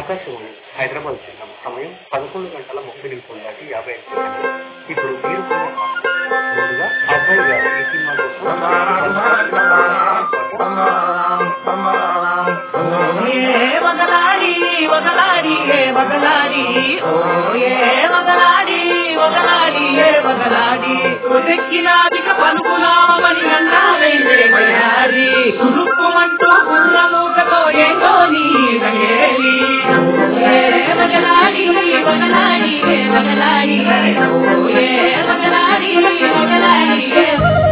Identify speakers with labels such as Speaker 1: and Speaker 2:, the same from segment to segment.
Speaker 1: ఆకాశవాణి హైదరాబాద్ కేంద్రం సమయం పదకొండు గంటల ముప్పై నిమిషాలు దాటి యాభై ఐదు సెకండ్లు. ఇప్పుడు మీరు కొన్న పాట. ముందుగా అబ్బాయి గారు ఈ సినిమా
Speaker 2: ఏ వదలాడి వదలాడి ఏ వదలాడి ఓ ఏ వదలాడి వదలాడి ఏ వదలాడి ఉదెక్కినాదిక పలుకులామని అన్నారైతే బయారి కురుక్కుమంటూ కుర్ర మూటతో ఏంటో నీ రంగేలి ఏ వదలాడి వదలాడి ఏ వదలాడి ఓ ఏ వదలాడి వదలాడి ఏ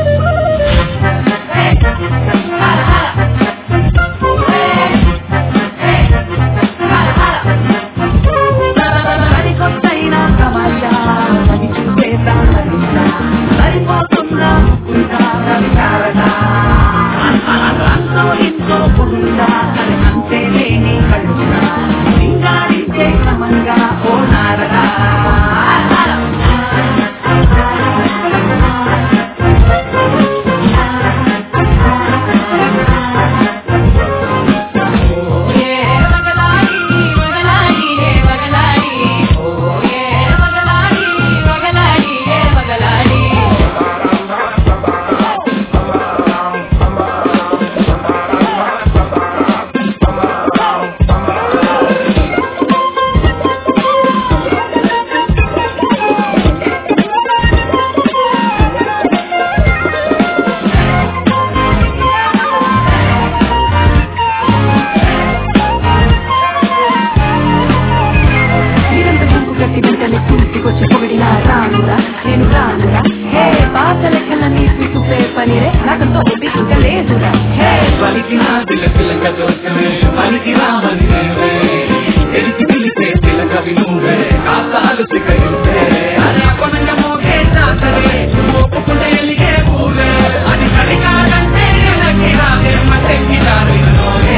Speaker 2: సరికొత్తైన తమాషా అది చూసేద్దాం నడుస్తా సరిపోతుందా ఉంటా విచారణ అంతో ఇంతో పురుందా అది అంతే లేని కలుసునా సింగారించే క్రమంగా ఓ నారదా ఏ వగలాడి వగలాడి ఏ వగలాడి ఓ ఏ వగలాడి వగలాడి ఏ వగలాడి మీరంత గుంపు కట్టి వెంటనే కూర్చుకొచ్చి పొగిడినా రానురా నేను రానురా హే పాత లెక్కలన్నీ చూపే పనిరే నాకంతో ఒప్పి ఇంకా లేదురా హే
Speaker 3: పలికిన పిల్లక దోషమే పలికి రామని నేవే తెలిసి పిలిచే పిలక వినువే కాసాలు స్వీకరించే
Speaker 2: అరే కొనంగ మోగే జాతరే ఒప్పుకుంటే ఎలిగే పూలే అది కడిగాడంటే ఎనకి రాదే మట్టెక్కి రాదు నోగే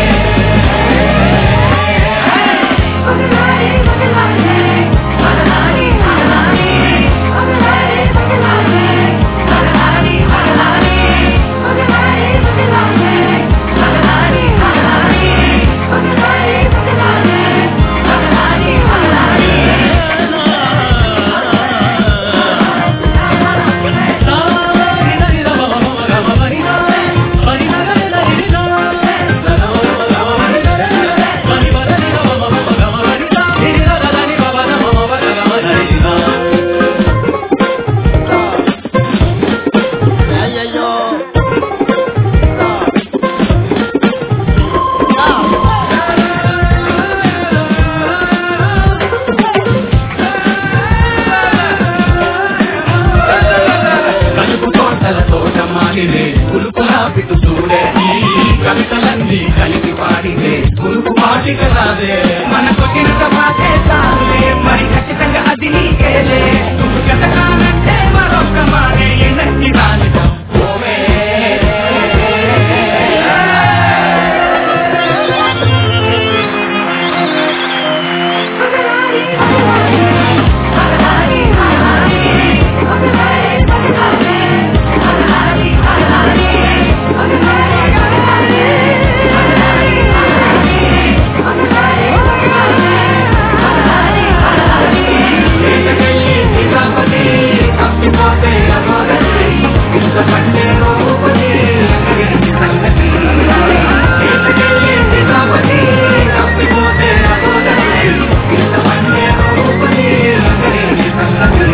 Speaker 3: కలుపు తోటల తోట మాడినే పులుపుల పిటు చూడే ఈ కవితలన్నీ కలిపి పాడినే పులుపు పాటిక రాదే
Speaker 2: మనకు తిరుగ పాటే చాలులే మరి ఖచ్చితంగా అది నీకేలే నువ్వు గతకాలంటే మరొక మానే ఎనక్కి రానిటం
Speaker 3: ఓవే ఏటకెళ్ళి సీతాపతి తప్పిపోతే అమోదరి ఇంత పండే రూపతి అక్కడికి సంగతి ఏటకెళ్ళి సీతాపతి తప్పిపోతే అమోదరి ఇంత పండే రూపతి అక్కడికి సంగతి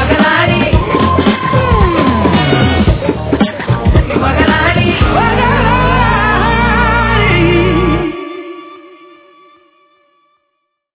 Speaker 2: మగలాడి మగలాడి